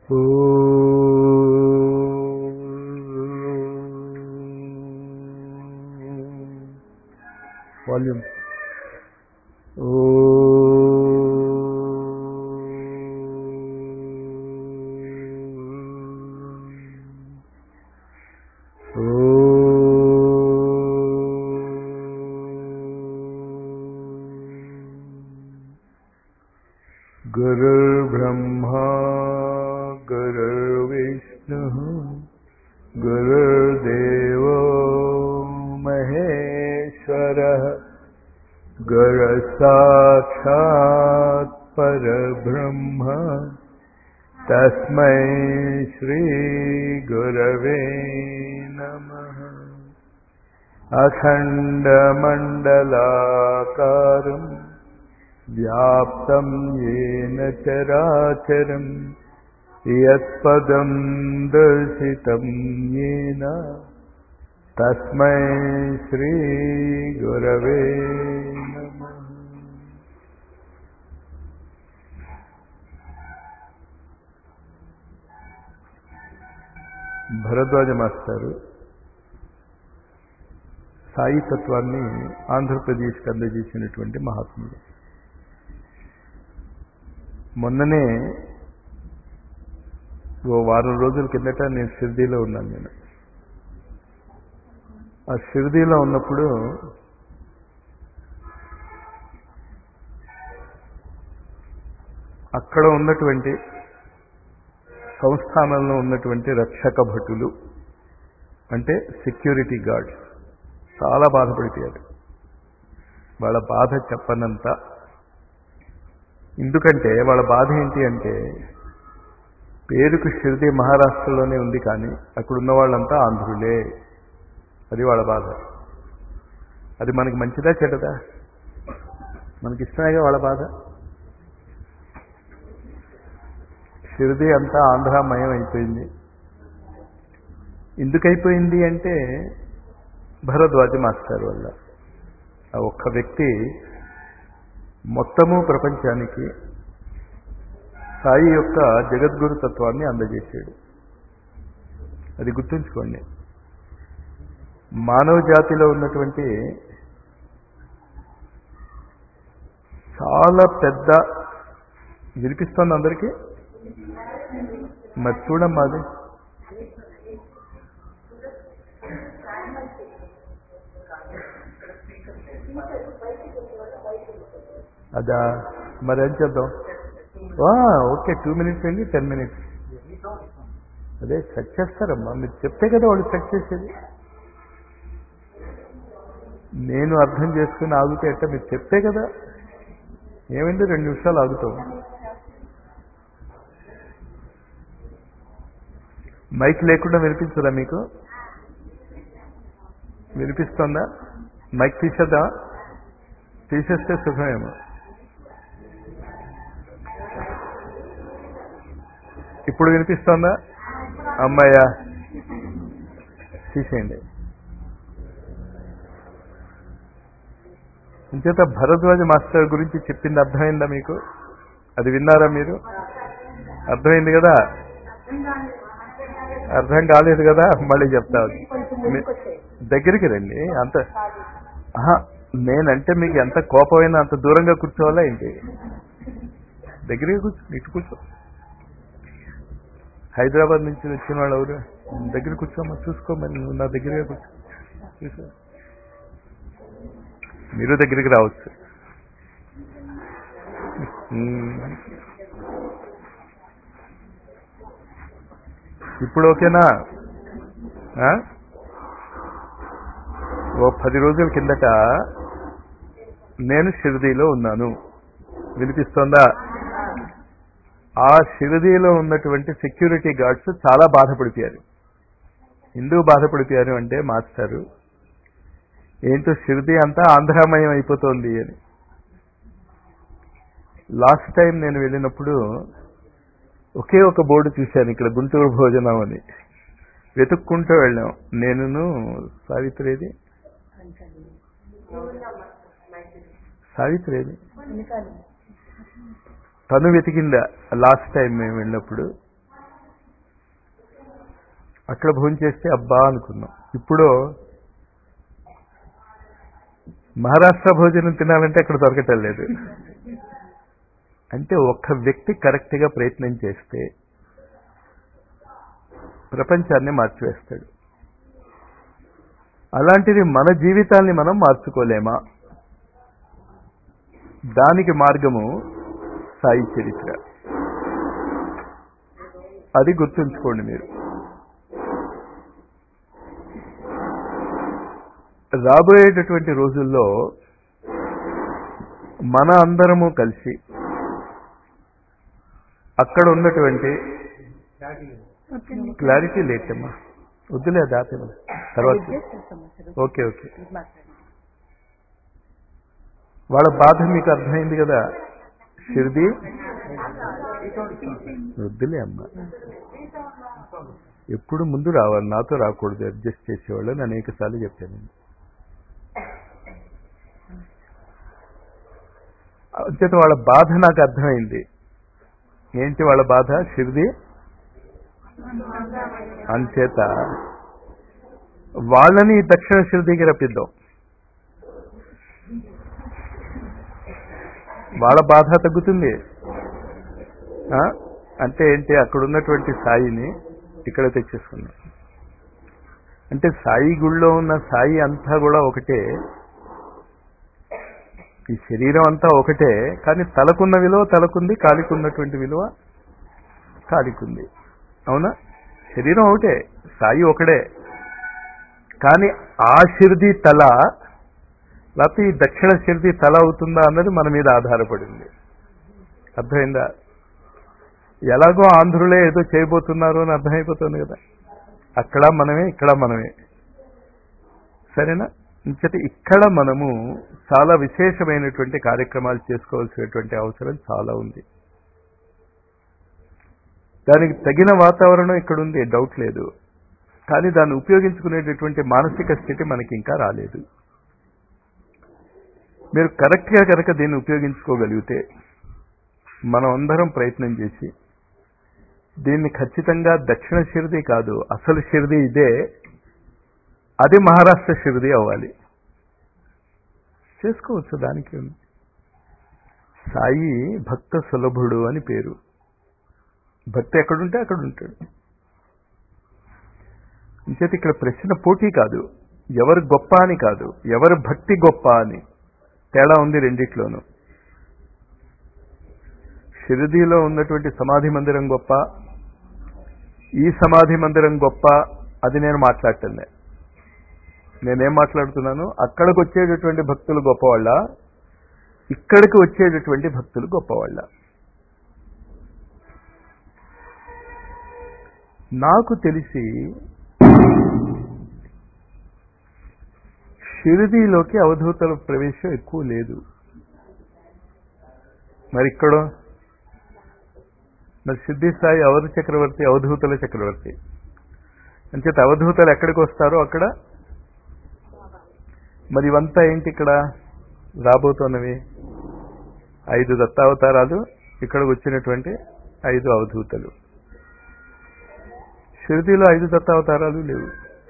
Volume गुरुर्ब्रह्मा गुरुर्विष्णुः गुरुर्देवो महेश्वरः गुरसाक्षात् परब्रह्म तस्मै श्रीगुरवे नमः अखण्डमण्डलाकारम् व्याप्तं येन चराचरम् यत्पदं दर्शितं येन तस्मै श्रीगुरवे नमः భరద్వాజ మాస్టారు సాయి తత్వాన్ని ఆంధ్రప్రదేశ్కి అందజేసినటువంటి మహాత్ముడు మొన్ననే ఓ వారం రోజుల కిందట నేను షిర్దీలో ఉన్నాను నేను ఆ షిర్దీలో ఉన్నప్పుడు అక్కడ ఉన్నటువంటి సంస్థానంలో ఉన్నటువంటి రక్షక భటులు అంటే సెక్యూరిటీ గార్డ్స్ చాలా బాధపడిపోయారు వాళ్ళ బాధ చెప్పనంత ఎందుకంటే వాళ్ళ బాధ ఏంటి అంటే పేరుకు షిర్దీ మహారాష్ట్రలోనే ఉంది కానీ అక్కడ ఉన్న వాళ్ళంతా ఆంధ్రులే అది వాళ్ళ బాధ అది మనకి మంచిదా చెడ్డదా మనకి ఇష్టమేగా వాళ్ళ బాధ షిర్దీ అంతా ఆంధ్రామయం అయిపోయింది ఎందుకైపోయింది అంటే భరద్వాజ మాస్టర్ వల్ల ఆ ఒక్క వ్యక్తి మొత్తము ప్రపంచానికి సాయి యొక్క జగద్గురు తత్వాన్ని అందజేశాడు అది గుర్తుంచుకోండి మానవ జాతిలో ఉన్నటువంటి చాలా పెద్ద వినిపిస్తుంది అందరికీ మరి చూడమ్మా అది అదా మరి ఏం చేద్దాం ఓకే టూ మినిట్స్ అండి టెన్ మినిట్స్ అదే సెట్ చేస్తారమ్మా మీరు చెప్తే కదా వాళ్ళు సెట్ చేసేది నేను అర్థం చేసుకుని ఆగితే ఎట్ట మీరు చెప్తే కదా ఏమైంది రెండు నిమిషాలు ఆగుతాం మైక్ లేకుండా వినిపించదా మీకు వినిపిస్తుందా మైక్ తీసేద్దా తీసేస్తే సుఖమేమో ఇప్పుడు వినిపిస్తుందా అమ్మాయ్యా తీసేయండి ఇంచేత భరద్వాజ మాస్టర్ గురించి చెప్పింది అర్థమైందా మీకు అది విన్నారా మీరు అర్థమైంది కదా అర్థం కాలేదు కదా మళ్ళీ చెప్తా దగ్గరికి రండి అంత ఆహా, నేనంటే మీకు ఎంత కోపమైనా అంత దూరంగా కూర్చోవాలా ఏంటి దగ్గరగా కూర్చో ఇటు కూర్చో హైదరాబాద్ నుంచి వచ్చిన వాళ్ళు ఎవరు దగ్గర కూర్చోమ్మా చూసుకో మరి నువ్వు నా దగ్గరగా కూర్చో చూసా మీరు దగ్గరికి రావచ్చు ఉమ్. ఇప్పుడు ఓకేనా ఆ? ఓ పది రోజుల కిందట నేను షిరిడీలో ఉన్నాను వినిపిస్తోందా ఆ షిరిడీలో ఉన్నటువంటి సెక్యూరిటీ గార్డ్స్ చాలా బాధపడిపోయారు ఎందుకు బాధపడిపోయారు అంటే మాస్టారు ఏంటో షిరిడీ అంతా ఆంధ్రామయం అయిపోతోంది అని లాస్ట్ టైం నేను వెళ్ళినప్పుడు ఒకే ఒక బోర్డు చూశాను ఇక్కడ గుంటూరు భోజనం అని వెతుక్కుంటూ వెళ్ళాం నేనును సావిత్రేది సావిత్రేది తను వెతికిందా లాస్ట్ టైం మేము వెళ్ళినప్పుడు అక్కడ భోజనం చేస్తే అబ్బా అనుకున్నాం ఇప్పుడు మహారాష్ట్ర భోజనం తినాలంటే అక్కడ దొరకటం లేదు అంటే ఒక్క వ్యక్తి కరెక్ట్గా ప్రయత్నం చేస్తే ప్రపంచాన్ని మార్చివేస్తాడు అలాంటిది మన జీవితాన్ని మనం మార్చుకోలేమా దానికి మార్గము సాయి చరిత్ర అది గుర్తుంచుకోండి మీరు రాబోయేటటువంటి రోజుల్లో మన అందరము కలిసి అక్కడ ఉన్నటువంటి క్లారిటీ లేటమ్మా వద్దులే దాతేమా తర్వాత ఓకే ఓకే వాళ్ళ బాధ మీకు అర్థమైంది కదా షిర్ది వద్దులే అమ్మా ఎప్పుడు ముందు రావాలి నాతో రాకూడదు అడ్జస్ట్ చేసేవాళ్ళు నేను అనేక సార్లు చెప్పాను అంచేత వాళ్ళ బాధ నాకు అర్థమైంది ఏంటి వాళ్ళ బాధ షిర్ది అంచేత వాళ్ళని దక్షిణ షిర్దికి రప్పిద్దాం వాళ్ళ బాధ తగ్గుతుంది ఆ? అంటే ఏంటి అక్కడ ఉన్నటువంటి సాయిని ఇక్కడ తెచ్చేసుకున్నాం అంటే సాయి గుళ్ళో ఉన్న సాయి అంతా కూడా ఒకటే ఈ శరీరం అంతా ఒకటే కానీ తలకున్న విలువ తలకుంది కాలికున్నటువంటి విలువ కాలికుంది అవునా శరీరం ఒకటే సాయి ఒకడే కానీ ఆ షిర్ది తల లేకపోతే ఈ దక్షిణ షిర్ది తల అవుతుందా అన్నది మన మీద ఆధారపడింది అర్థమైందా ఎలాగో ఆంధ్రులే ఏదో చేయబోతున్నారు అని అర్థమైపోతుంది కదా అక్కడ మనమే ఇక్కడ మనమే సరేనా ఇంకటి ఇక్కడ మనము చాలా విశేషమైనటువంటి కార్యక్రమాలు చేసుకోవాల్సినటువంటి అవసరం చాలా ఉంది దానికి తగిన వాతావరణం ఇక్కడ ఉంది డౌట్ లేదు కానీ దాన్ని ఉపయోగించుకునేటటువంటి మానసిక స్థితి మనకి ఇంకా రాలేదు మీరు కరెక్ట్గా కనుక దీన్ని ఉపయోగించుకోగలిగితే మనం అందరం ప్రయత్నం చేసి దీన్ని ఖచ్చితంగా దక్షిణ షిరిది కాదు అసలు షిరిది ఇదే అది మహారాష్ట్ర షిరిది అవ్వాలి చేసుకోవచ్చు దానికి ఉంది. సాయి భక్త సులభుడు అని పేరు భక్తి ఎక్కడుంటే అక్కడ ఉంటాడు ఇంచేత ఇక్కడ ప్రశ్న పోటీ కాదు ఎవరు గొప్ప అని కాదు ఎవరు భక్తి గొప్ప అని తేడా ఉంది రెండిట్లోనూ షిరిడీలో ఉన్నటువంటి సమాధి మందిరం గొప్ప ఈ సమాధి మందిరం గొప్ప అది నేను మాట్లాడటంలే నేనేం మాట్లాడుతున్నాను అక్కడికి వచ్చేటటువంటి భక్తులు గొప్పవాళ్ళ ఇక్కడికి వచ్చేటటువంటి భక్తులు గొప్పవాళ్ళ నాకు తెలిసి షిరిడీలోకి అవధూతల ప్రవేశం ఎక్కువ లేదు మరి ఇక్కడ మరి సిద్ధి సాయి అవధ చక్రవర్తి అవధూతల చక్రవర్తి అంచేత అవధూతలు ఎక్కడికి వస్తారో అక్కడ మరి ఇవంతా ఏంటి ఇక్కడ రాబోతున్నవి ఐదు దత్తావతారాలు ఇక్కడికి వచ్చినటువంటి ఐదు అవధూతలు షిరిడీలో ఐదు దత్తావతారాలు లేవు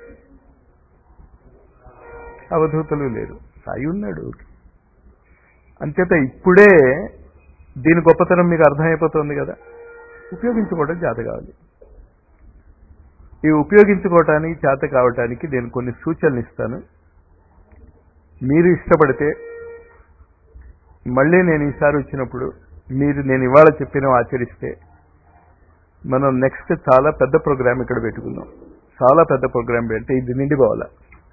అవధూతలు లేరు సాయి ఉన్నాడు అంచేత ఇప్పుడే దీని గొప్పతనం మీకు అర్థమైపోతుంది కదా ఉపయోగించుకోవడం చేత కావాలి ఈ ఉపయోగించుకోవటానికి చేత కావటానికి నేను కొన్ని సూచనలు ఇస్తాను మీరు ఇష్టపడితే మళ్ళీ నేను ఈసారి వచ్చినప్పుడు మీరు నేను ఇవాళ చెప్పిన ఆచరిస్తే మనం నెక్స్ట్ చాలా పెద్ద ప్రోగ్రామ్ ఇక్కడ పెట్టుకుందాం చాలా పెద్ద ప్రోగ్రామ్ పెడితే ఇది నిండిపోవాలా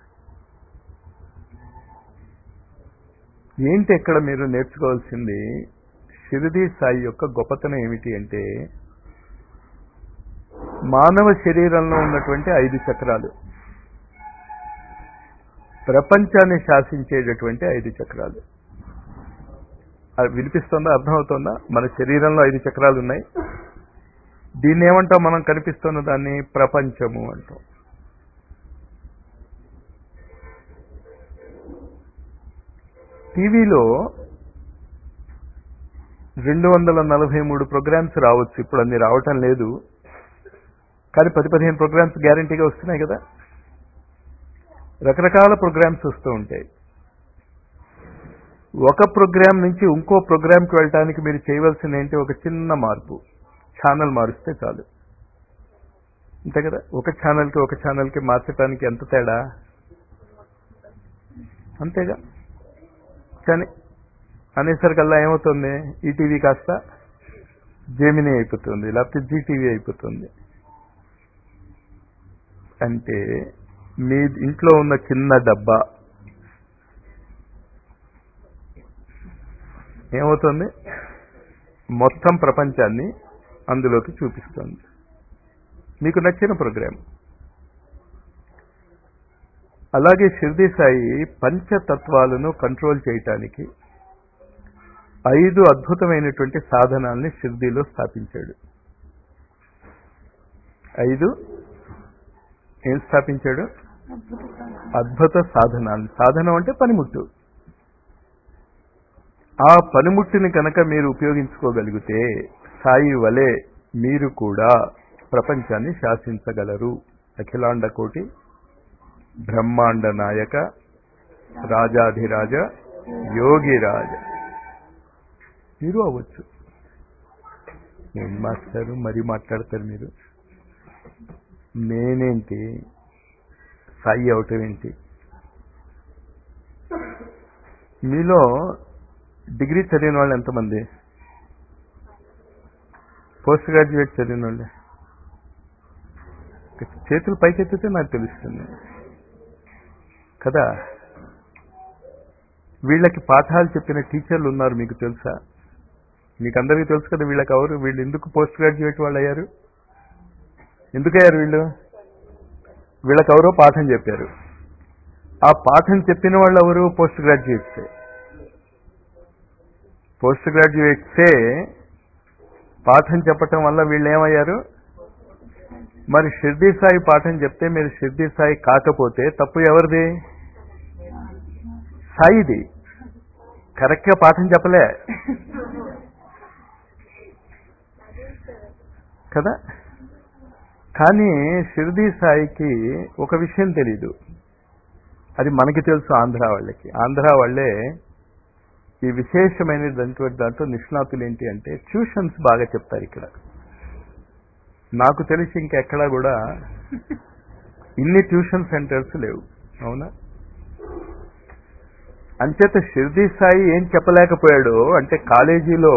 ఏంటి ఇక్కడ మీరు నేర్చుకోవాల్సింది షిరిడి సాయి యొక్క గొప్పతనం ఏమిటి అంటే మానవ శరీరంలో ఉన్నటువంటి ఐదు చక్రాలు ప్రపంచాన్ని శాసించేటటువంటి ఐదు చక్రాలు అది వినిపిస్తుందా అర్థమవుతుందా మన శరీరంలో ఐదు చక్రాలు ఉన్నాయి దీన్ని ఏమంటాం మనం కనిపిస్తున్న దాన్ని ప్రపంచము అంటాం టీవీలో రెండు వందల నలభై మూడు ప్రోగ్రామ్స్ రావచ్చు ఇప్పుడు అన్ని రావటం లేదు కానీ పది పదిహేను ప్రోగ్రామ్స్ గ్యారంటీగా వస్తున్నాయి కదా రకరకాల ప్రోగ్రామ్స్ వస్తూ ఉంటాయి ఒక ప్రోగ్రామ్ నుంచి ఇంకో ప్రోగ్రామ్కి వెళ్ళటానికి మీరు చేయవలసింది ఏంటి ఒక చిన్న మార్పు ఛానల్ మారుస్తే చాలు అంతే కదా ఒక ఛానల్కి ఒక ఛానల్కి మార్చడానికి ఎంత తేడా అంతేగా కానీ అనేసరికల్లా ఏమవుతుంది ఈటీవీ కాస్త జేమినీ అయిపోతుంది లేకపోతే జీటీవీ అయిపోతుంది అంటే మీ ఇంట్లో ఉన్న చిన్న డబ్బా ఏమవుతుంది మొత్తం ప్రపంచాన్ని అందులోకి చూపిస్తుంది మీకు నచ్చిన ప్రోగ్రాం అలాగే షిర్ది సాయి పంచతత్వాలను కంట్రోల్ చేయటానికి ఐదు అద్భుతమైనటువంటి సాధనాల్ని షిర్దీలో స్థాపించాడు ఐదు ఏం స్థాపించాడు అద్భుత సాధనాలు సాధనం అంటే పనిముట్టు ఆ పనిముట్టుని కనుక మీరు ఉపయోగించుకోగలిగితే సాయి వలె మీరు కూడా ప్రపంచాన్ని శాసించగలరు అఖిలాండ కోటి బ్రహ్మాండ నాయక రాజాధిరాజ యోగిరాజ మీరు అవ్వచ్చు ఏం మాస్టారు మరీ మాట్లాడతారు మీరు నేనేంటి సాయి అవటం ఏంటి మీలో డిగ్రీ చదివిన వాళ్ళు ఎంతమంది పోస్ట్ గ్రాడ్యుయేట్ చదివిన వాళ్ళే చేతులు పైకెత్తితే నాకు తెలుస్తుంది కదా వీళ్ళకి పాఠాలు చెప్పిన టీచర్లు ఉన్నారు మీకు తెలుసా మీకు అందరికీ తెలుసు కదా వీళ్ళకి ఎవరు వీళ్ళు ఎందుకు పోస్ట్ గ్రాడ్యుయేట్ వాళ్ళు అయ్యారు ఎందుకయ్యారు వీళ్ళు వీళ్ళకి ఎవరో పాఠం చెప్పారు ఆ పాఠం చెప్పిన వాళ్ళు ఎవరు పోస్ట్ గ్రాడ్యుయేట్సే పోస్ట్ గ్రాడ్యుయేట్సే పాఠం చెప్పటం వల్ల వీళ్ళు ఏమయ్యారు మరి షిర్దీ సాయి పాఠం చెప్తే మీరు షిర్దీ సాయి కాకపోతే తప్పు ఎవరిది సాయిది కరెక్ట్గా పాఠం చెప్పలే కదా కానీ షిర్దీ సాయికి ఒక విషయం తెలీదు అది మనకి తెలుసు ఆంధ్ర వాళ్ళకి ఆంధ్ర వాళ్ళే ఈ విశేషమైన దాంట్లో దాంట్లో నిష్ణాతులు ఏంటి అంటే ట్యూషన్స్ బాగా చెప్తారు ఇక్కడ నాకు తెలిసి ఇంకెక్కడా కూడా ఇన్ని ట్యూషన్ సెంటర్స్ లేవు అవునా అంచేత షిర్దీ సాయి ఏం చెప్పలేకపోయాడు అంటే కాలేజీలో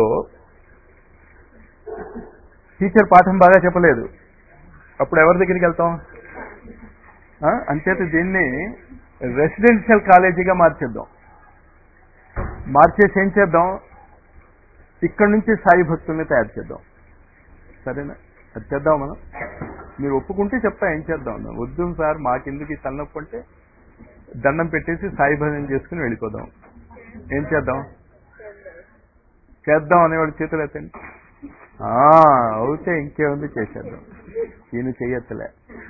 టీచర్ పాఠం బాగా చెప్పలేదు అప్పుడు ఎవరి దగ్గరికి వెళ్తాం ఆ? అంచేత దీన్ని రెసిడెన్షియల్ కాలేజీగా మార్చేద్దాం మార్చేసి ఏం చేద్దాం ఇక్కడి నుంచి సాయి భక్తుల్ని తయారు చేద్దాం సరేనా అది చేద్దాం మనం మీరు ఒప్పుకుంటే చెప్తా ఏం చేద్దాం అన్నాం. వద్దు సార్ మాకెందుకు ఈ తలనొప్పి అంటే దండం పెట్టేసి సాయి భజన చేసుకుని వెళ్ళిపోదాం ఏం చేద్దాం చేద్దాం అనేవాడు చేతులు ఎత్తండి ఆ, అవుతే ఇంకేముంది చేసేద్దాం ఈయన చెయ్యొచ్చలే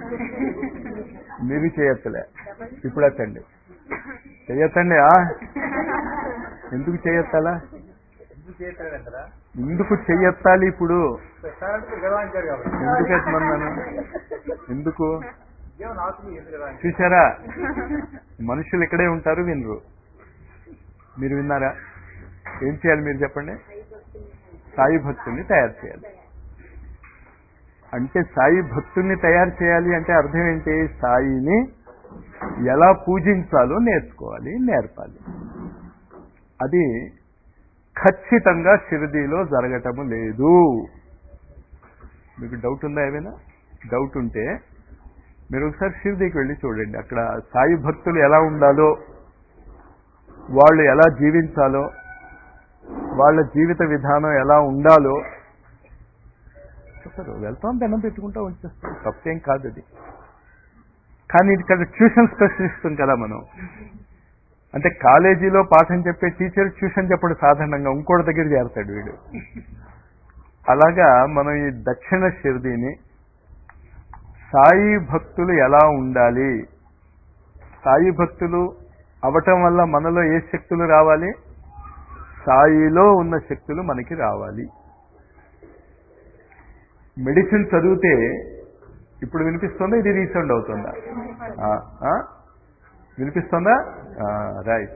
మీరు చేయొచ్చలే ఇప్పుడు ఎత్తండి చెయ్యొచ్చండి ఆ? ఎందుకు చేయొత్తాలా ఎందుకు చెయ్యెత్తాలి ఇప్పుడు ఎందుకు ఎత్తమన్నాను ఎందుకు చూసారా మనుషులు ఇక్కడే ఉంటారు వినరు మీరు విన్నారా ఏం చేయాలి మీరు చెప్పండి సాయి భక్తుల్ని తయారు చేయాలి అంటే సాయి భక్తుల్ని తయారు చేయాలి అంటే అర్థం ఏంటి సాయిని ఎలా పూజించాలో నేర్చుకోవాలి నేర్పాలి అది ఖచ్చితంగా షిరిడీలో జరగటము లేదు మీకు డౌట్ ఉందా ఏమైనా డౌట్ ఉంటే మీరు ఒకసారి షిరిడీకి వెళ్ళి చూడండి అక్కడ సాయి భక్తులు ఎలా ఉండాలో వాళ్ళు ఎలా జీవించాలో వాళ్ళ జీవిత విధానం ఎలా ఉండాలో చెప్పరు వెళ్తాం దండం పెట్టుకుంటా వచ్చేస్తాం తప్పేం కాదు అది కానీ ఇక్కడ ట్యూషన్ స్పెషలిస్ట్ కదా మనం అంటే కాలేజీలో పాఠం చెప్పే టీచర్ ట్యూషన్ చెప్పడు సాధారణంగా ఇంకోటి దగ్గర చేరతాడు వీడు అలాగా మనం ఈ దక్షిణ షిర్దీని సాయి భక్తులు ఎలా ఉండాలి సాయి భక్తులు అవటం వల్ల మనలో ఏ శక్తులు రావాలి సాయిలో ఉన్న శక్తులు మనకి రావాలి మెడిసిన్ చదివితే ఇప్పుడు వినిపిస్తుందా ఇది రీసౌండ్ అవుతుందా ఆ, ఆ? వినిపిస్తుందా రైట్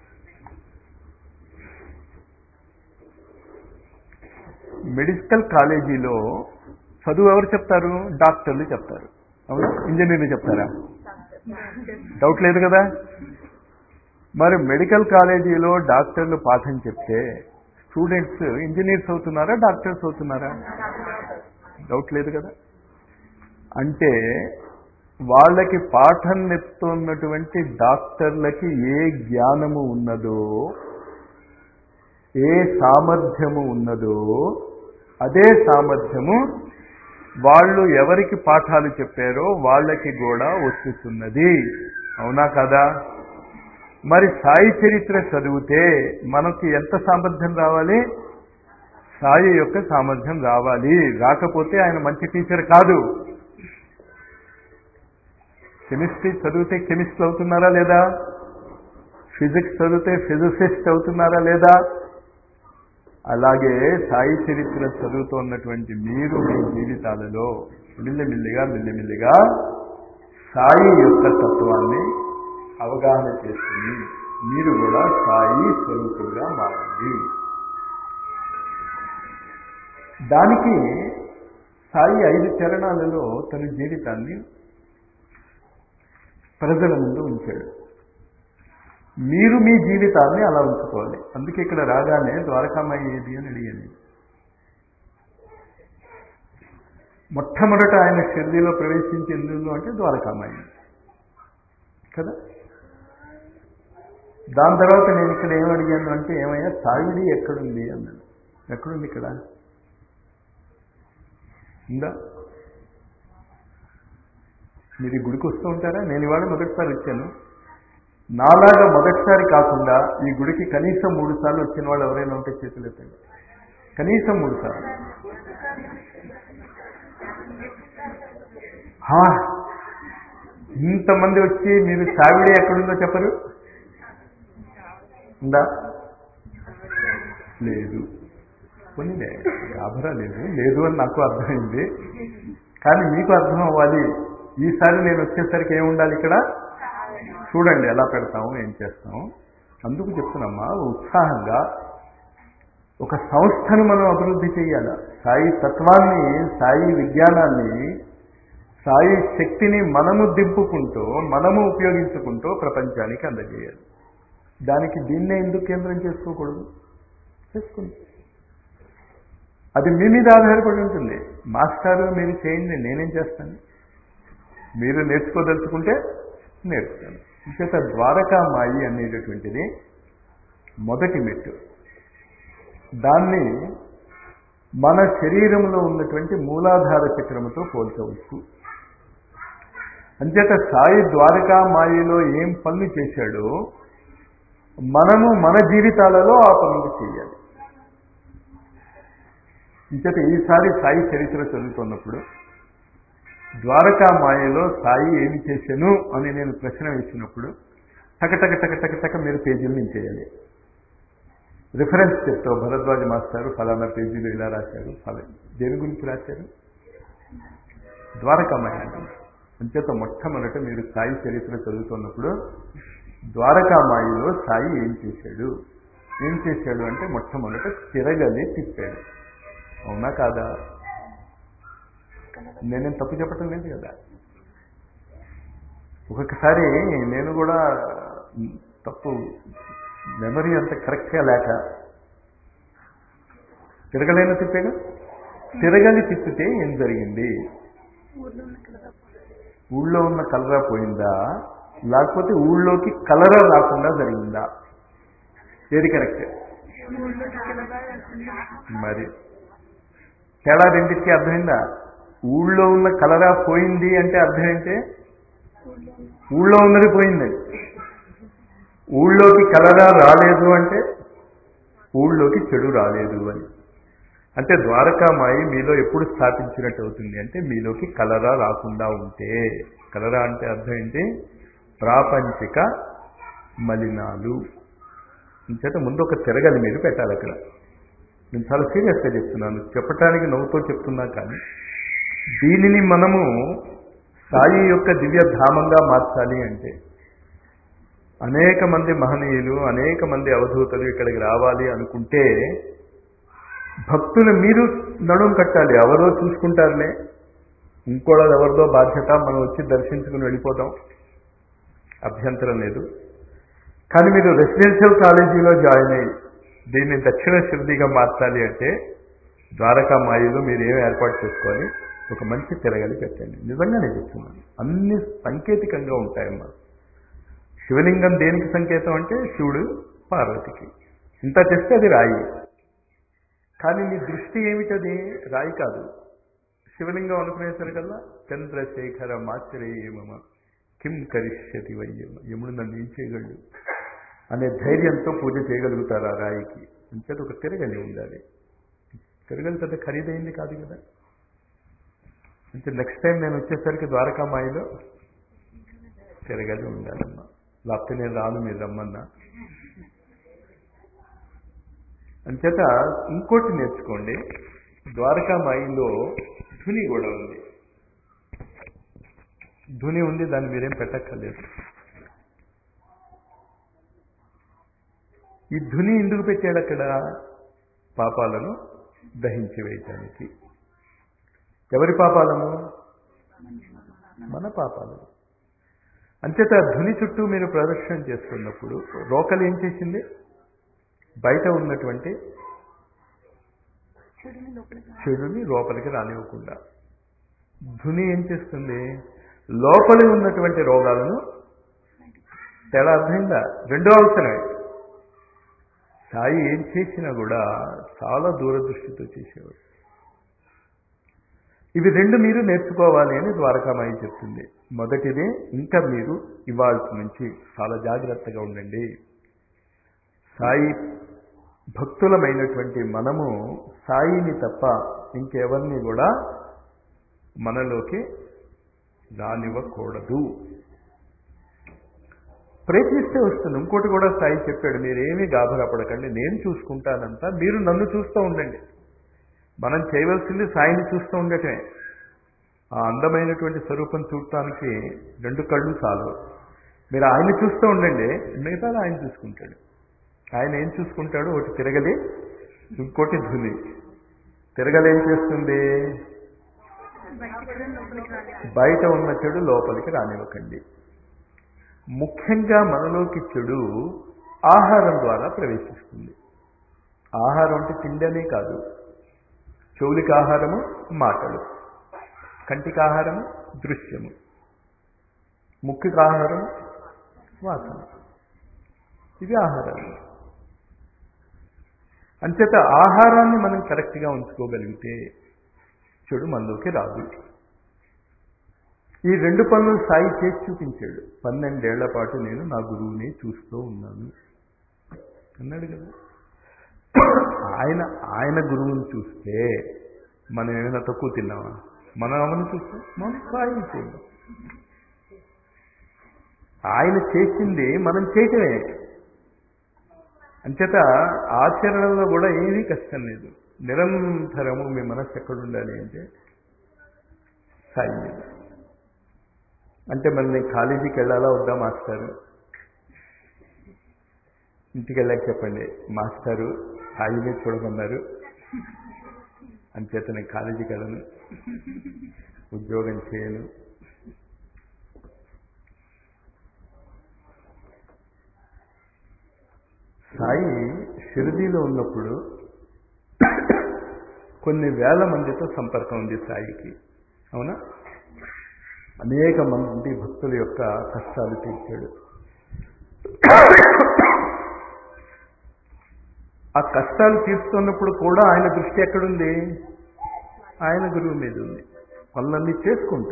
మెడికల్ కాలేజీలో చదువు ఎవరు చెప్తారు డాక్టర్లు చెప్తారు అవునా ఇంజనీర్లు చెప్తారా డౌట్ లేదు కదా మరి మెడికల్ కాలేజీలో డాక్టర్లు పాఠం చెప్తే స్టూడెంట్స్ ఇంజనీర్స్ అవుతున్నారా డాక్టర్స్ అవుతున్నారా డౌట్ లేదు కదా అంటే వాళ్ళకి పాఠం నెప్తున్నటువంటి డాక్టర్లకి ఏ జ్ఞానము ఉన్నదో ఏ సామర్థ్యము ఉన్నదో అదే సామర్థ్యము వాళ్ళు ఎవరికి పాఠాలు చెప్పారో వాళ్ళకి కూడా వచ్చుతున్నది అవునా కదా మరి సాయి చరిత్ర చదివితే మనకి ఎంత సామర్థ్యం రావాలి సాయి యొక్క సామర్థ్యం రావాలి రాకపోతే ఆయన మంచి టీచర్ కాదు కెమిస్ట్రీ చదివితే కెమిస్ట్లు అవుతున్నారా లేదా ఫిజిక్స్ చదివితే ఫిజిసిస్ట్ అవుతున్నారా లేదా అలాగే సాయి చరిత్ర చదువుతున్నటువంటి మీరు మీ జీవితాలలో మిల్లిమిల్లిగా మిల్లిమిల్లిగా సాయి యొక్క తత్వాన్ని అవగాహన చేసుకుని మీరు కూడా సాయి స్వరూపులుగా మారండి దానికి సాయి ఐదు చరణాలలో తన జీవితాన్ని ప్రజల ముందు ఉంచాడు మీరు మీ జీవితాన్ని అలా ఉంచుకోవాలి అందుకే ఇక్కడ రాగానే ద్వారకామాయి ఏది అని అడిగాను మొట్టమొదట ఆయన షిర్డీలో ప్రవేశించి ఎందుకు అంటే ద్వారకామాయి కదా దాని తర్వాత నేను ఇక్కడ ఏం అడిగాను అంటే ఏమయ్యా సాయిడి ఎక్కడుంది అన్నాడు ఎక్కడుంది ఇక్కడ ఉందా మీరు ఈ గుడికి వస్తూ ఉంటారా నేను ఇవాళ మొదటిసారి వచ్చాను నాలాగా మొదటిసారి కాకుండా ఈ గుడికి కనీసం మూడు సార్లు వచ్చిన వాళ్ళు ఎవరైనా ఉంటే చేతులు ఎత్తండి కనీసం మూడు సార్లు హా, ఇంతమంది వచ్చి మీరు సావిడి ఎక్కడుందో చెప్పరు ఉందా లేదు పోనీలే గాబరా లేదు లేదు అని నాకు అర్థమైంది కానీ మీకు అర్థం అవ్వాలి ఈసారి నేను వచ్చేసరికి ఏముండాలి ఇక్కడ చూడండి ఎలా పెడతాము ఏం చేస్తాము అందుకు చెప్తున్నామా ఉత్సాహంగా ఒక సంస్థను మనం అభివృద్ధి చేయాలి సాయి తత్వాన్ని సాయి విజ్ఞానాన్ని సాయి శక్తిని మనము దింపుకుంటూ మనము ఉపయోగించుకుంటూ ప్రపంచానికి అందజేయాలి దానికి దీన్నే ఎందుకు కేంద్రం చేసుకోకూడదు చేసుకుంది అది మీ మీద ఆధారపడి ఉంటుంది మాస్టారు మీరు చేయండి నేనేం చేస్తాను మీరు నేర్చుకోదలుచుకుంటే నేర్చుకోండి ఇంకేత ద్వారకామాయి అనేటటువంటిది మొదటి మెట్టు దాన్ని మన శరీరంలో ఉన్నటువంటి మూలాధార చక్రముతో పోల్చవచ్చు అంచేత సాయి ద్వారకామాయిలో ఏం పనులు చేశాడో మనము మన జీవితాలలో ఆ పనులు చేయాలి ఇంచేత ఈసారి సాయి చరిత్ర చదువుతున్నప్పుడు ద్వారకా మాయలో సాయి ఏమి చేశాను అని నేను ప్రశ్న వేసినప్పుడు టక టక టక టక టక మీరు పేజీలు నించేయాలి రిఫరెన్స్ చెప్తావు భరద్వాజ మాస్టారు ఫలానా పేజీలు ఇలా రాశారు ఫలా దేని గురించి రాశారు ద్వారకామాయ అంటారు అంచేత మొట్టమొదట మీరు సాయి చరిత్ర చదువుతున్నప్పుడు ద్వారకామాయిలో సాయి ఏం చేశాడు ఏం చేశాడు అంటే మొట్టమొదట తిరగలి తిప్పాడు అవునా కాదా నేనేం తప్పు చెప్పటం లేదు కదా ఒక్కొక్కసారి నేను కూడా తప్పు మెమరీ అంత కరెక్ట్గా లేక తిరగలేని తిప్పాడు తిరగలి తిప్పితే ఏం జరిగింది ఊళ్ళో ఉన్న కలరా పోయిందా లేకపోతే ఊళ్ళోకి కలరా రాకుండా జరిగిందా ఏది కరెక్ట్ మరి తేడా రెండింటికి అర్థమైందా ఊళ్ళో ఉన్న కలరా పోయింది అంటే అర్థం ఏంటి ఊళ్ళో ఉన్నది పోయింది ఊళ్ళోకి కలరా రాలేదు అంటే ఊళ్ళోకి చెడు రాలేదు అని అంటే ద్వారకామాయి మీలో ఎప్పుడు స్థాపించినట్టు అవుతుంది అంటే మీలోకి కలరా రాకుండా ఉంటే కలరా అంటే అర్థం ఏంటి ప్రాపంచిక మలినాలు చేత ముందు ఒక తిరగలి మీరు పెట్టాలి అక్కడ నేను చాలా సీరియస్గా చెప్తున్నాను చెప్పటానికి నవ్వుతో చెప్తున్నా కానీ దీనిని మనము సాయి యొక్క దివ్య ధామంగా మార్చాలి అంటే అనేక మంది మహనీయులు అనేక మంది అవధూతలు ఇక్కడికి రావాలి అనుకుంటే భక్తులు మీరు నడుం కట్టాలి ఎవరో చూసుకుంటారులే ఇంకోళ్ళ ఎవరిదో బాధ్యత మనం వచ్చి దర్శించుకుని వెళ్ళిపోతాం అభ్యంతరం లేదు కానీ మీరు రెసిడెన్షియల్ కాలేజీలో జాయిన్ అయ్యి దీన్ని దక్షిణ శిరదిగా మార్చాలి అంటే ద్వారకా మాయిలో మీరు ఏం ఏర్పాటు చేసుకోవాలి ఒక మంచి తిరగలి పెట్టండి నిజంగా నేను చెప్తున్నాను అన్ని సాంకేతికంగా ఉంటాయమ్మా శివలింగం దేనికి సంకేతం అంటే శివుడు పార్వతికి ఇంత తెస్తే అది రాయి కానీ మీ దృష్టి ఏమిటది రాయి కాదు శివలింగం అనుకునేసరికల్లా చంద్రశేఖర మాశ్రయేమమ కిం కరిష్యతి వయ్యమ యముడు నన్ను ఏం చేయగలడు అనే ధైర్యంతో పూజ చేయగలుగుతారు ఆ రాయికి అంచేత ఒక తిరగలి ఉండాలి తిరగలి పెద్ద ఖరీదైంది కాదు కదా అంటే నెక్స్ట్ టైం నేను వచ్చేసరికి ద్వారకామాయిలో తిరగలి ఉండాలమ్మా లేకపోతే నేను రాను మీరు రమ్మన్నా అంచేత ఇంకోటి నేర్చుకోండి ద్వారకామాయిలో ధుని కూడా ఉంది ధుని ఉంది దాన్ని మీరేం పెట్టక్కర్లేదు ఈ ధుని ఎందుకు పెట్టాడు అక్కడ పాపాలను దహించి వేయటానికి ఎవరి పాపాలను మన పాపాలను అంచేత ధుని చుట్టూ మీరు ప్రదర్శన చేస్తున్నప్పుడు రోకలు ఏం చేసింది బయట ఉన్నటువంటి చెడుని లోపలికి రానివ్వకుండా ధుని ఏం చేస్తుంది లోపలి ఉన్నటువంటి రోగాలను తేడా అర్థమైందా రెండో అవసరమే సాయి ఏం చేసినా కూడా చాలా దూరదృష్టితో చేసేవాడు ఇవి రెండు మీరు నేర్చుకోవాలి అని ద్వారకామాయి చెప్తుంది మొదటిది ఇంకా మీరు ఇవాళ నుంచి చాలా జాగ్రత్తగా ఉండండి సాయి భక్తులమైనటువంటి మనము సాయిని తప్ప ఇంకెవరిని కూడా మనలోకి రానివ్వకూడదు ప్రయత్నిస్తే వస్తుంది ఇంకోటి కూడా సాయి చెప్పాడు మీరేమీ గాభరాపడకండి నేను చూసుకుంటానంతా మీరు నన్ను చూస్తూ ఉండండి మనం చేయవలసింది సాయిని చూస్తూ ఉండటమే ఆ అందమైనటువంటి స్వరూపం చూడటానికి రెండు కళ్ళు చాలు మీరు ఆయన చూస్తూ ఉండండి మిగతా ఆయన చూసుకుంటాడు ఆయన ఏం చూసుకుంటాడు ఒకటి తిరగలి ఇంకోటి ధుని తిరగలి ఏం చేస్తుంది బయట ఉన్న చెడు లోపలికి రానివ్వకండి ముఖ్యంగా మనలోకి చెడు ఆహారం ద్వారా ప్రవేశిస్తుంది ఆహారం అంటే తిండనే కాదు చెవులికి ఆహారము మాటలు కంటికి ఆహారము దృశ్యము ముక్కుకి ఆహారం వాసన ఇవి ఆహారాలు అంచేత ఆహారాన్ని మనం కరెక్ట్గా ఉంచుకోగలిగితే చెడు మనలోకి రాదు ఈ రెండు పనులు సాయి చేసి చూపించాడు పన్నెండేళ్ల పాటు నేను నా గురువుని చూస్తూ ఉన్నాను అన్నాడు కదా ఆయన ఆయన గురువుని చూస్తే మనం ఏమైనా తక్కువ తిన్నామా మనం అవన్నీ చూస్తాం మనం సాయి చేద్దాం ఆయన చేసింది మనం చేయటమే అంచేత ఆచరణలో కూడా ఏమీ కష్టం లేదు నిరంతరము మీ మనస్సు ఎక్కడ ఉండాలి అంటే సాయి మీద అంటే మరి నేను కాలేజీకి వెళ్ళాలా వద్దా మాస్టారు ఇంటికి వెళ్ళాక చెప్పండి మాస్టారు సాయినే చూడమన్నారు అంచేత నేను కాలేజీకి వెళ్ళను ఉద్యోగం చేయను సాయి షిరిడీలో ఉన్నప్పుడు కొన్ని వేల మందితో సంపర్కం ఉంది సాయికి అవునా అనేక మంది భక్తుల యొక్క కష్టాలు తీర్చాడు ఆ కష్టాలు తీరుస్తున్నప్పుడు కూడా ఆయన దృష్టి ఎక్కడుంది ఆయన గురువు మీద ఉంది పనులన్నీ చేసుకుంటూ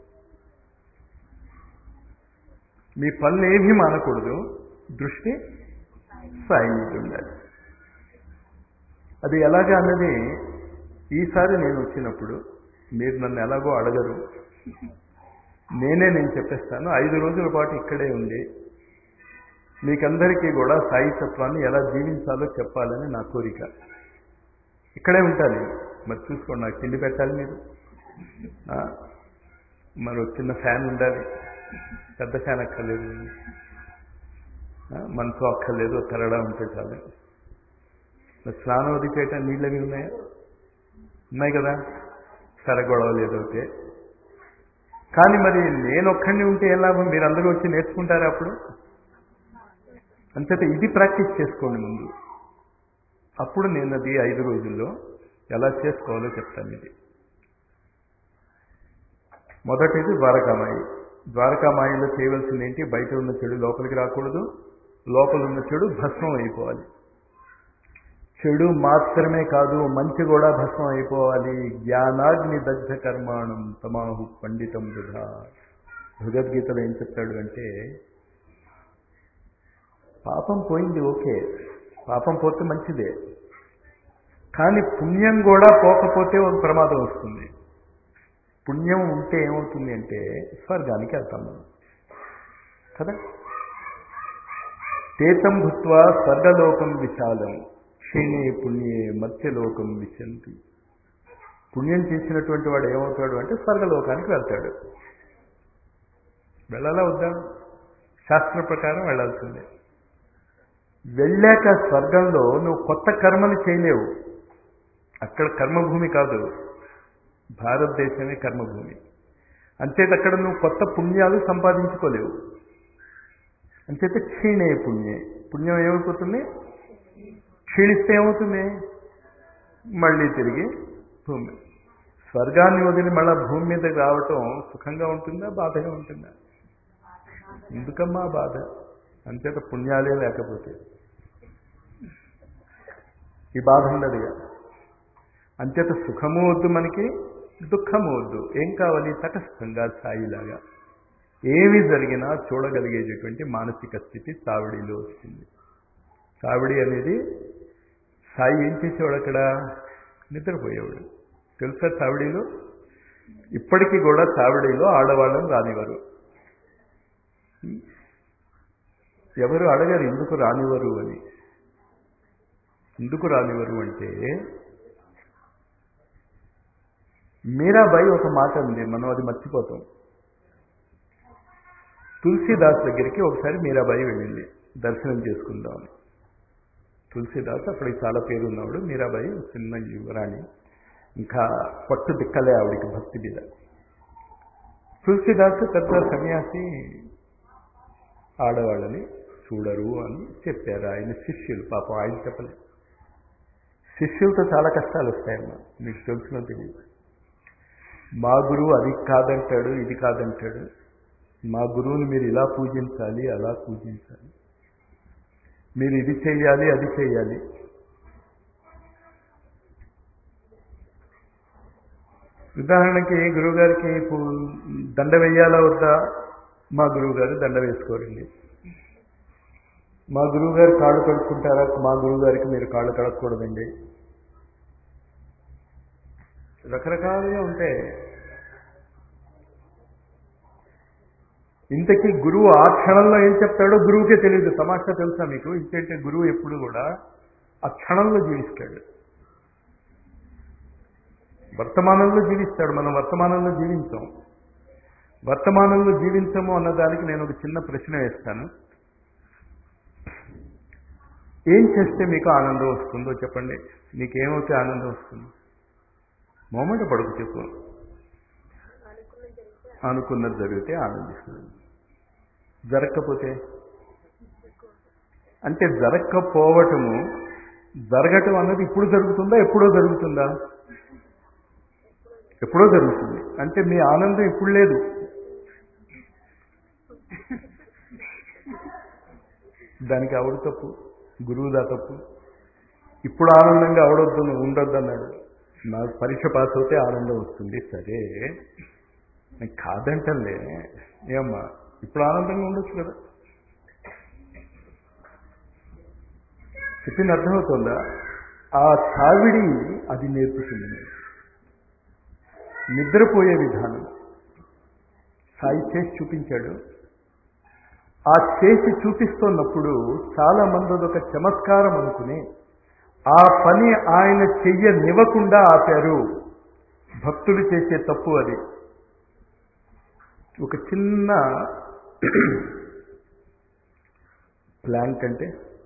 మీ పనులు ఏమీ మానకూడదు దృష్టి సాయి మీద ఉండాలి అది ఎలాగా అన్నది ఈసారి నేను వచ్చినప్పుడు మీరు నన్ను ఎలాగో అడగరు నేనే నేను చెప్పేస్తాను ఐదు రోజుల పాటు ఇక్కడే ఉండి మీకందరికీ కూడా సాయి తత్వాన్ని ఎలా జీవించాలో చెప్పాలని నా కోరిక ఇక్కడే ఉంటాను మరి చూసుకోండి నాకు తిండి పెట్టాలి మీరు మరో చిన్న ఫ్యాన్ ఉండాలి పెద్ద ఫ్యాన్ అక్కర్లేదు మనసు అక్కర్లేదు తెరడా ఉంటే చాలు మరి స్నానం అది చేయటం నీళ్ళవి ఉన్నాయా ఉన్నాయి కదా సరే గొడవ లేదు ఓకే కానీ మరి నేను ఒక్కడిని ఉంటే ఏం లాభం మీరందరూ వచ్చి నేర్చుకుంటారా అప్పుడు అంతేత ఇది ప్రాక్టీస్ చేసుకోండి ముందు అప్పుడు నేను అది ఐదు రోజుల్లో ఎలా చేసుకోవాలో చెప్తాను ఇది మొదటిది ద్వారకామాయి ద్వారకామాయిలో చేయవలసింది ఏంటి బయట ఉన్న చెడు లోపలికి రాకూడదు లోపల ఉన్న చెడు భస్మం అయిపోవాలి చెడు మాత్రమే కాదు మంచి కూడా భస్మం అయిపోవాలి జ్ఞానాగ్ని దగ్ధ కర్మాణం తమాహు పండితం వృధా భగవద్గీతలో ఏం చెప్తాడు అంటే పాపం పోయింది ఓకే పాపం పోతే మంచిదే కానీ పుణ్యం కూడా పోకపోతే ఒక ప్రమాదం వస్తుంది పుణ్యం ఉంటే ఏమవుతుంది అంటే స్వర్గానికి వెళ్తాం మనం కదా తేతం భూత్వా స్వర్గలోకం విశాలం క్షీణే పుణ్యే మత్స్యలోకం విశంతి పుణ్యం చేసినటువంటి వాడు ఏమవుతాడు అంటే స్వర్గలోకానికి వెళ్తాడు వెళ్ళాలా వద్దా శాస్త్ర ప్రకారం వెళ్ళాల్సిందే వెళ్ళాక స్వర్గంలో నువ్వు కొత్త కర్మలు చేయలేవు అక్కడ కర్మభూమి కాదు భారతదేశమే కర్మభూమి అంతేత అక్కడ నువ్వు కొత్త పుణ్యాలు సంపాదించుకోలేవు అంచేత క్షీణే పుణ్యే పుణ్యం ఏమైపోతుంది క్షీణిస్తే ఏమవుతుంది మళ్ళీ తిరిగి భూమి స్వర్గాన్ని వదిలి మళ్ళా భూమి మీద రావటం సుఖంగా ఉంటుందా బాధగా ఉంటుందా ఎందుకమ్మా బాధ అంచేత పుణ్యాలే లేకపోతే ఈ బాధ ఉండదుగా అంచేత సుఖము వద్దు మనకి దుఃఖము వద్దు ఏం కావాలి తటస్థంగా సాయిలాగా ఏమి జరిగినా చూడగలిగేటటువంటి మానసిక స్థితి సావిడిలో వస్తుంది సావిడి అనేది సాయి ఏం చేసేవాడు అక్కడ నిద్రపోయేవాడు తెలుసా సావిడిలో ఇప్పటికీ కూడా సావిడిలో ఆడవాళ్ళని రానివారు ఎవరు అడగరు ఎందుకు రానివరు అని ఎందుకు రానివరు అంటే మీరాబాయి ఒక మాట ఉంది మనం అది మర్చిపోతాం తులసిదాస్ దగ్గరికి ఒకసారి మీరాబాయి వెళ్ళింది దర్శనం చేసుకుందామని తులసిదాస్ అక్కడికి చాలా పేరు ఉన్నవాడు మీరాబాయి చిన్న యువరాణి ఇంకా పట్టు దిక్కలే ఆవిడికి భక్తి మీద తులసిదాస్ పెద్ద సన్యాసి ఆడవాళ్ళని చూడరు అని చెప్పారు ఆయన శిష్యులు పాపం ఆయన చెప్పలేదు శిష్యులతో చాలా కష్టాలు వస్తాయమ్మా మీకు తెలుసునో తెలియదు మా గురువు అది కాదంటాడు ఇది కాదంటాడు మా గురువుని మీరు ఇలా పూజించాలి అలా పూజించాలి మీరు ఇది చేయాలి అది చేయాలి ఉదాహరణకి గురువుగారికి దండ వేయాలా వద్దా మా గురువుగారు దండ వేసుకోరండి మా గురువుగారు కాళ్ళు కడుక్కుంటారా మా గురువుగారికి మీరు కాళ్ళు కడగకూడదండి రకరకాలుగా ఉంటాయి ఇంతకీ గురువు ఆ క్షణంలో ఏం చెప్తాడో గురువుకే తెలియదు తమాషా తెలుసా మీకు ఇంకేంటే గురువు ఎప్పుడు కూడా ఆ క్షణంలో జీవిస్తాడు వర్తమానంలో జీవిస్తాడు మనం వర్తమానంలో జీవించాం వర్తమానంలో జీవించము అన్నదానికి నేను ఒక చిన్న ప్రశ్న వేస్తాను ఏం చేస్తే మీకు ఆనందం వస్తుందో చెప్పండి మీకేమవుతే ఆనందం వస్తుంది మొమెంట్ పడుకు చెప్పు అనుకున్నది జరిగితే ఆనందిస్తుంది జరగకపోతే అంటే జరగకపోవటము జరగటం అన్నది ఇప్పుడు జరుగుతుందా ఎప్పుడో జరుగుతుందా ఎప్పుడో జరుగుతుంది అంటే మీ ఆనందం ఇప్పుడు లేదు దానికి ఆవిడ తప్పు గురువుదా తప్పు ఇప్పుడు ఆనందంగా అవడొద్దు ఉండొద్దు అన్నాడు నాకు పరీక్ష పాస్ అవుతే ఆనందం వస్తుంది సరే నేను కాదంటలే ఏమ్మా ఇప్పుడు ఆనందంగా ఉండొచ్చు కదా చెప్పింది అర్థమవుతుందా ఆ చావిడి అది నేర్పుతుంది మీకు నిద్రపోయే విధానం సాయి చేసి చూపించాడు ఆ చేసి చూపిస్తున్నప్పుడు చాలా మంది ఒక చమత్కారం అనుకుని ఆ పని ఆయన చెయ్యనివ్వకుండా ఆపారు భక్తులు చేసే తప్పు అది ఒక చిన్న ప్లాంక్ అంటే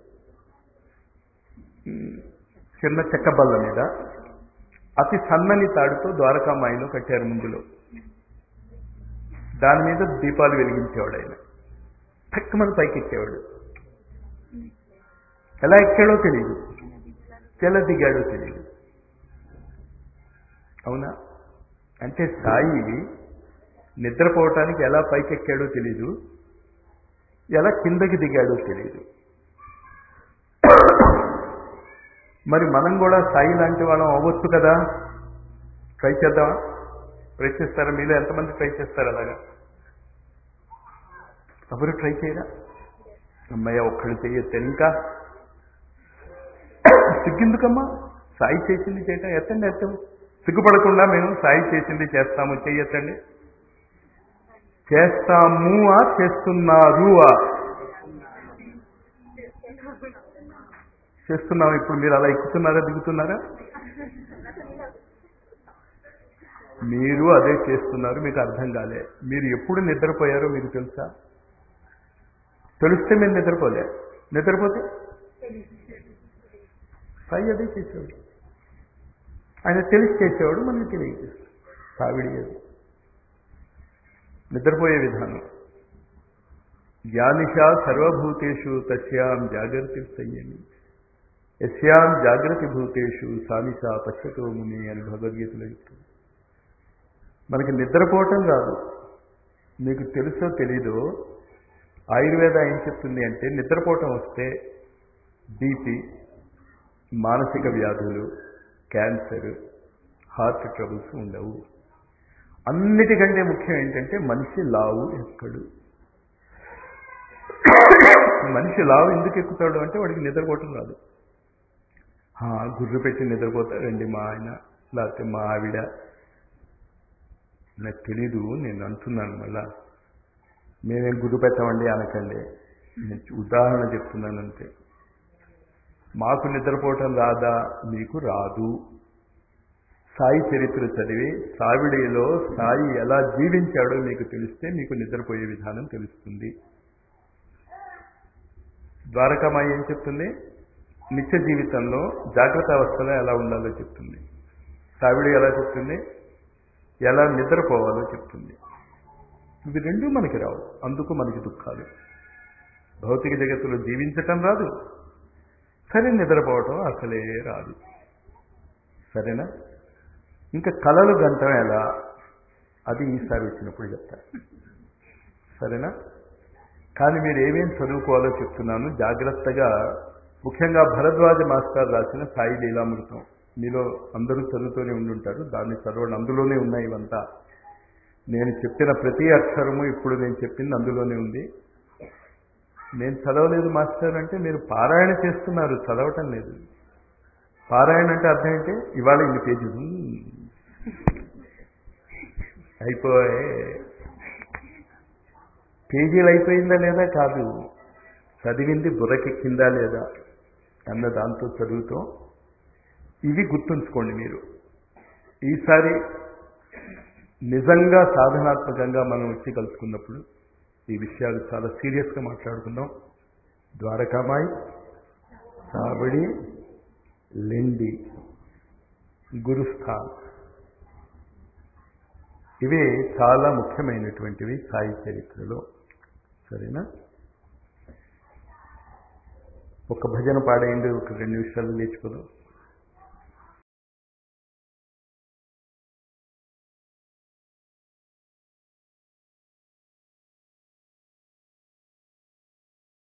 ఉమ్, చిన్న చెక్క బల్ల మీద అతి సన్నని తాడుతో ద్వారకామాయిలో కట్టారు ముందులో దాని మీద దీపాలు వెలిగించేవాడు ఆయన తక్కువ పైకి ఎక్కేవాడు ఎలా ఎక్కాడో తెలియదు ఎలా దిగాడో తెలియదు అవునా అంటే సాయి నిద్రపోవటానికి ఎలా పైకెక్కాడో తెలీదు ఎలా కిందకి దిగాడో తెలియదు మరి మనం కూడా సాయి లాంటి వాళ్ళం అవ్వచ్చు కదా ట్రై చేద్దామా ప్రయత్నిస్తారా మీలో ఎంతమంది ట్రై చేస్తారు అలాగా ఎవరు ట్రై చేయరా అమ్మయ్య ఒక్కడు చెయ్యొచ్చు ఇంకా సిగ్గెందుకమ్మా సాయి చేసింది చేయటం ఎత్తండి ఎత్తం సిగ్గుపడకుండా మేము సాయి చేసింది చేస్తాము చెయ్యొచ్చండి చేస్తాము ఆ చేస్తున్నారు ఆ చేస్తున్నాం ఇప్పుడు మీరు అలా ఎక్కుతున్నారా దిగుతున్నారా మీరు అదే చేస్తున్నారు మీకు అర్థం కాలే మీరు ఎప్పుడు నిద్రపోయారో మీకు తెలుసా తెలిస్తే మీరు నిద్రపోలే నిద్రపోతే సాయి అదే చేసేవాడు ఆయన తెలిసి చేసేవాడు మనకి తెలియజేస్తాడు సావిడి అది నిద్రపోయే విధానం జ్ఞానిషా సర్వభూతేషు తస్యాం జాగృతి సంయమి యస్యాం జాగ్రత్త భూతేషు సానిషా పశ్యతో ముని అని భగవద్గీతలో చెప్తుంది మనకి నిద్రపోవటం రాదు మీకు తెలుసో తెలీదో ఆయుర్వేద ఏం చెప్తుంది అంటే నిద్రపోవటం వస్తే బీపీ మానసిక వ్యాధులు క్యాన్సర్ హార్ట్ ట్రబుల్స్ ఉండవు అన్నిటికంటే ముఖ్యం ఏంటంటే మనిషి లావు ఎక్కడు మనిషి లావు ఎందుకు ఎక్కుతాడు అంటే వాడికి నిద్రపోవటం రాదు ఆ, గుర్రు పెట్టి నిద్రపోతాడండి మా ఆయన లేకపోతే మా ఆవిడ నాకు తెలీదు నేను అంటున్నాను మళ్ళా మేమేం గుర్రు పెట్టమండి అనకండి నేను ఉదాహరణ చెప్తున్నాను అంతే మాకు నిద్రపోవటం రాదా మీకు రాదు సాయి చరిత్ర చదివి సావిడిలో సాయి ఎలా జీవించాడో మీకు తెలిస్తే మీకు నిద్రపోయే విధానం తెలుస్తుంది ద్వారకామాయి ఏం చెప్తుంది నిత్య జీవితంలో జాగ్రత్త అవస్థలో ఎలా ఉండాలో చెప్తుంది సావిడి ఎలా చెప్తుంది ఎలా నిద్రపోవాలో చెప్తుంది ఇవి రెండూ మనకి రావు అందుకు మనకి దుఃఖాలు భౌతిక జగత్తులో జీవించటం రాదు సరే నిద్రపోవటం అసలే రాదు సరేనా ఇంకా కళలు గంటం ఎలా అది ఈసారి వచ్చినప్పుడు చెప్తాను సరేనా కానీ మీరు ఏమేం చదువుకోవాలో చెప్తున్నాను జాగ్రత్తగా ముఖ్యంగా భరద్వాజ మాస్టర్ రాసిన సాయి లీలామృతం మీలో అందరూ చదువుతూనే ఉండుంటారు దాన్ని చదవండి అందులోనే ఉన్నాయి ఇవంతా నేను చెప్పిన ప్రతి అక్షరము ఇప్పుడు నేను చెప్పింది అందులోనే ఉంది నేను చదవలేదు మాస్టర్ అంటే మీరు పారాయణ చేస్తున్నారు చదవటం లేదు పారాయణ అంటే అర్థం ఏంటి ఇవాళ ఇన్ని పేజీలు అయిపోయే పేజీలు అయిపోయిందా లేదా కాదు చదివింది బుర్రకెక్కిందా లేదా అన్న దాంతో చదువుతాం ఇవి గుర్తుంచుకోండి మీరు ఈసారి నిజంగా సాధనాత్మకంగా మనం వచ్చి కలుసుకున్నప్పుడు ఈ విషయాలు చాలా సీరియస్గా మాట్లాడుకుందాం ద్వారకామాయి సాబడి లెండి గురుస్థాన్ ఇవి చాలా ముఖ్యమైనటువంటివి సాయి చరిత్రలో సరేనా ఒక భజన పాడేయండి ఒక రెండు నిమిషాలు లేచిపోదాం